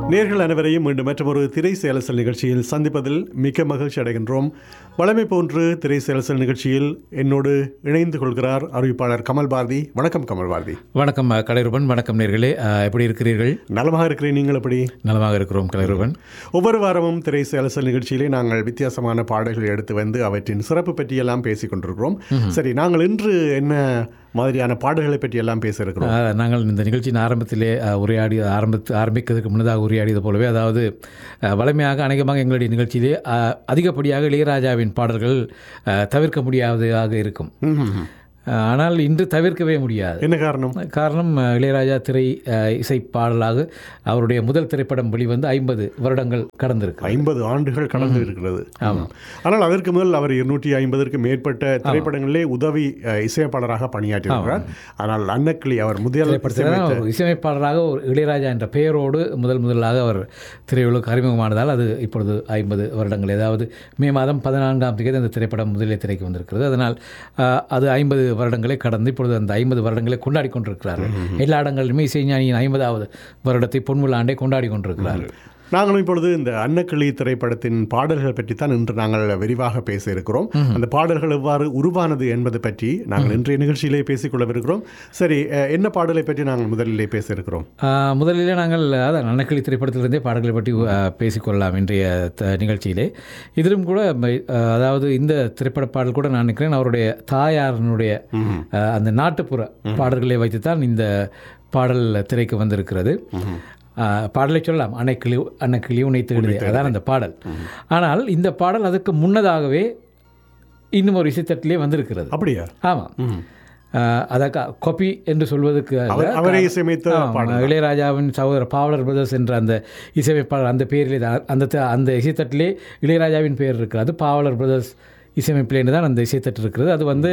நேர்கள் அனைவரையும் மீண்டும் மற்றொரு திரை சேலசல் நிகழ்ச்சியில் சந்திப்பதில் மிக்க மகிழ்ச்சி அடைகின்றோம் வழமை போன்று திரை சேலசல் நிகழ்ச்சியில் என்னோடு இணைந்து கொள்கிறார் அறிவிப்பாளர் கமல் பாரதி வணக்கம் கமல் பாரதி வணக்கம் அஹ், கலைரூபன் வணக்கம் நேர்களே எப்படி இருக்கிறீர்கள் நலமாக இருக்கிறேன் நீங்கள் எப்படி நலமாக இருக்கிறோம் கலைரூபன் ஒவ்வொரு வாரமும் திரை சேலசல் நிகழ்ச்சியிலே நாங்கள் வித்தியாசமான பாடல்களை எடுத்து வந்து அவற்றின் சிறப்பு பற்றியெல்லாம் பேசிக் கொண்டிருக்கிறோம் சரி நாங்கள் இன்று என்ன மாதிரியான பாடல்களை பற்றி எல்லாம் பேச இருக்கிறோம் அஹ், நாங்கள் இந்த நிகழ்ச்சியின் ஆரம்பத்திலே அஹ், உரையாடி ஆரம்பித்து ஆரம்பிக்கிறதுக்கு முன்னதாக உரையாடியது போலவே அதாவது அஹ், வழமையாக அநேகமாக எங்களுடைய நிகழ்ச்சியிலே அஹ், அதிகப்படியாக இளையராஜாவின் பாடல்கள் அஹ், தவிர்க்க முடியாததாக இருக்கும் ம்ஹும். அஹ், ஆனால் இன்று தவிர்க்கவே முடியாது என்ன காரணம் காரணம் அஹ், இளையராஜா திரை அஹ், இசை பாடலாக அவருடைய முதல் திரைப்படம் வெளிவந்து ஐம்பது வருடங்கள் கடந்திருக்கு ஐம்பது ஆண்டுகள் கடந்து இருக்கிறது ஆனால் அதற்கு முதல் அவர் இருநூற்றி ஐம்பதற்கு மேற்பட்ட திரைப்படங்களிலே உதவி அஹ், இசையமைப்பாளராக பணியாற்றியிருக்கிறார் ஆனால் அன்னக்கிளி அவர் முதல் திரைப்படத்தில் ஒரு இசையமைப்பாளராக ஒரு இளையராஜா என்ற பெயரோடு முதல் முதலாக அவர் திரையுலகு அறிமுகமானதால் அது இப்பொழுது ஐம்பது வருடங்கள் ஏதாவது மே மாதம் பதினான்காம் தேதி அந்த திரைப்படம் முதலில் திரைக்கு வந்திருக்கிறது அதனால் ஆஹ், அது ஐம்பது வருடங்களை கடந்து இப்பொழுது அந்த ஐம்பது வருடங்களை கொண்டாடி கொண்டிருக்கிறார்கள் எல்லா இடங்களிலுமே இசைஞானியின் ஐம்பதாவது வருடத்தை பொன்விழா ஆண்டை கொண்டாடி கொண்டிருக்கிறார்கள் நாங்களும் இப்பொழுது இந்த அன்னக்கிளி திரைப்படத்தின் பாடல்கள் பற்றி தான் இன்று நாங்கள் விரிவாக பேச இருக்கிறோம் அந்த பாடல்கள் எவ்வாறு உருவானது என்பது பற்றி நாங்கள் இன்றைய நிகழ்ச்சியிலே பேசிக்கொள்ளவிருக்கிறோம் சரி அஹ், என்ன பாடலை பற்றி நாங்கள் முதலிலே பேச இருக்கிறோம் ஆஹ், முதலிலே நாங்கள் அதான் அன்னக்கிளி திரைப்படத்திலிருந்தே பாடல்களை பற்றி ஆஹ், பேசிக்கொள்ளலாம் இன்றைய த- நிகழ்ச்சியிலே இதிலும் கூட ம- ஆஹ், அதாவது இந்த திரைப்பட பாடல் கூட நான் நினைக்கிறேன் அவருடைய தாயாரனுடைய ஆஹ், அந்த நாட்டுப்புற பாடல்களை வைத்துத்தான் இந்த பாடல் திரைக்கு வந்திருக்கிறது ஆஹ், பாடலை சொல்லலாம் அன்னைக்கிளி அன்னக்கிளி உன்னை தேடுதே அதான் அந்த பாடல் ஆனால் இந்த பாடல் அதுக்கு முன்னதாகவே இன்னும் ஒரு இசைத்தட்டிலே வந்திருக்கிறது அப்படியா ஆமாம் அதற்கு கொப்பி என்று சொல்வதற்கு அல்ல. அவர் அவரே இசையமைத்த ஆமா, இளையராஜாவின் சகோதரர் பாவலர் பிரதர்ஸ் என்ற அந்த இசையமைப்பாளர் அந்த பேரிலே தான் அந்த த- அந்த இசைத்தட்டிலே இளையராஜாவின் பேர் இருக்கிறது பாவலர் பிரதர்ஸ் இசையமைப்பிலேன்னு தான் அந்த இசைத்தட்டு இருக்கிறது அது வந்து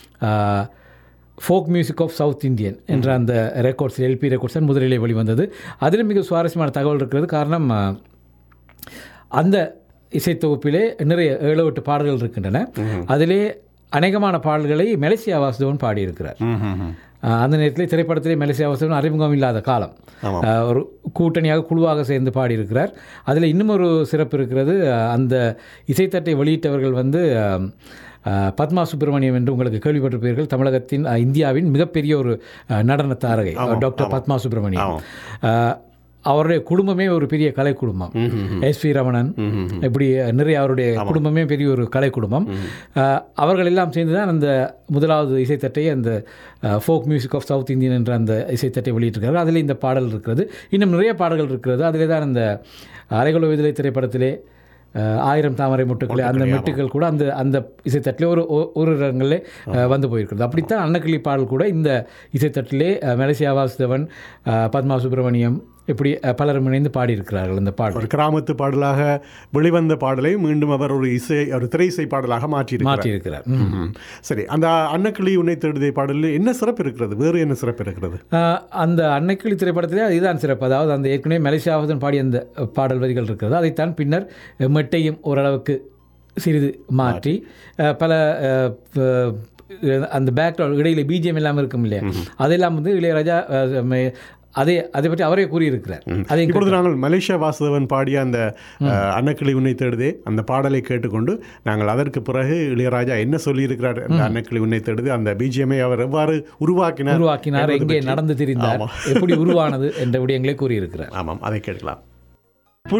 folk music of South Indian என்ற அந்த ரெக்கார்ட்ஸ் எல்பி ரெக்கார்ட்ஸ் தான் முதலிலே வெளிவந்தது அதிலும் மிக சுவாரஸ்யமான தகவல் இருக்கிறது காரணம் ஆ, அந்த இசைத்தொகுப்பிலே நிறைய ஏழு எட்டு பாடல்கள் இருக்கின்றன அதிலே அநேகமான பாடல்களை மெலசியா வாசுதேவன் பாடியிருக்கிறார் ஆஹ் அந்த நேரத்தில் திரைப்படத்திலே மெலசியா வாசுதேவன் அறிமுகம் இல்லாத காலம் ஆமாம். ஆஹ் ஒரு கூட்டணியாக குழுவாக சேர்ந்து பாடியிருக்கிறார் அதில் இன்னும் ஒரு சிறப்பு இருக்கிறது ஆஹ் அந்த இசைத்தட்டை வெளியிட்டவர்கள் வந்து ஆம், ஆஹ் பத்மா சுப்பிரமணியம் என்று உங்களுக்கு கேள்விப்பட்டிருப்பீர்கள் தமிழகத்தின் ஆஹ் இந்தியாவின் மிகப்பெரிய ஒரு ஆஹ் நடன தாரகை டாக்டர் பத்மா சுப்பிரமணியம் ஆஹ் அவருடைய குடும்பமே ஒரு பெரிய கலை குடும்பம் எஸ் பி ரமணன் இப்படி நிறைய அவருடைய குடும்பமே பெரிய ஒரு கலை குடும்பம் ஆஹ் அவர்கள் எல்லாம் சேர்ந்து தான் அந்த முதலாவது இசைத்தட்டை அந்த folk music of South Indian என்ற அந்த இசைத்தட்டை வெளியிட்டிருக்கிறார் அதில் இந்த பாடல் இருக்கிறது இன்னும் நிறைய பாடல்கள் இருக்கிறது அதிலே தான் அந்த அரைகுல விடுதலை திரைப்படத்திலே ஆஹ் ஆயிரம் தாமரை முட்டுக்கள் அந்த மெட்டுக்கள் கூட அந்த அந்த இசைத்தட்டிலே ஒரு ஒ- ஒரு இடங்களிலே ஆஹ் வந்து போயிருக்கிறது அப்படித்தான் அன்னக்கிளி பாடல் கூட இந்த இசைத்தட்டிலே ஆஹ் மெலசியா வாசுதேவன் ஆஹ் பத்மா சுப்பிரமணியம் இப்படி ஆஹ் பலரும் இணைந்து பாடியிருக்கிறார்கள் இந்த பாடல் ஒரு கிராமத்து பாடலாக வெளிவந்த பாடலை மீண்டும் அவர் ஒரு இசை ஒரு திரை இசை பாடலாக மாற்றியிருக்கிறார் மாற்றியிருக்கிறார் ம்ஹும். சரி அந்த அன்னக்கிளி உன்னை தேடுதே பாடலில் என்ன சிறப்பு இருக்கிறது வேறு என்ன சிறப்பு இருக்கிறது ஆஹ் அந்த அன்னைக்கிளி திரைப்படத்திலே இதுதான் சிறப்பு அதாவது அந்த ஏற்கனவே மலேசியாவதன் பாடிய அந்த பாடல் வரிகள் இருக்கிறது அதைத்தான் பின்னர் மெட்டையும் ஓரளவுக்கு சிறிது மாற்றி ஆஹ் பல ஆஹ் ப- அந்த பேக்ரவுண்ட் இடையில பிஜிஎம் இல்லாமல் இருக்கும் இல்லையா அதெல்லாம் வந்து இளையராஜா ஆஹ் மே- அதை அதை பற்றி அவரே கூறியிருக்கிறார் அதை இப்பொழுது நாங்கள் மலேசியா வாசுதேவன் பாடிய அந்த அஹ், அன்னக்கிளி உன்னை தேடுதே அந்த பாடலை கேட்டுக்கொண்டு நாங்கள் அதற்கு பிறகு இளையராஜா என்ன சொல்லியிருக்கிறார் அந்த அன்னக்கிளி உன்னை தேடுது அந்த பிஜிஎம்ஐ அவர் எவ்வாறு உருவாக்கினார் உருவாக்கினார் என்பது எங்கே பற்றி- நடந்து திரிந்தார் எப்படி உருவானது என்ற விடயங்களை கூறியிருக்கிறார் ஆமாம் அதை கேட்கலாம்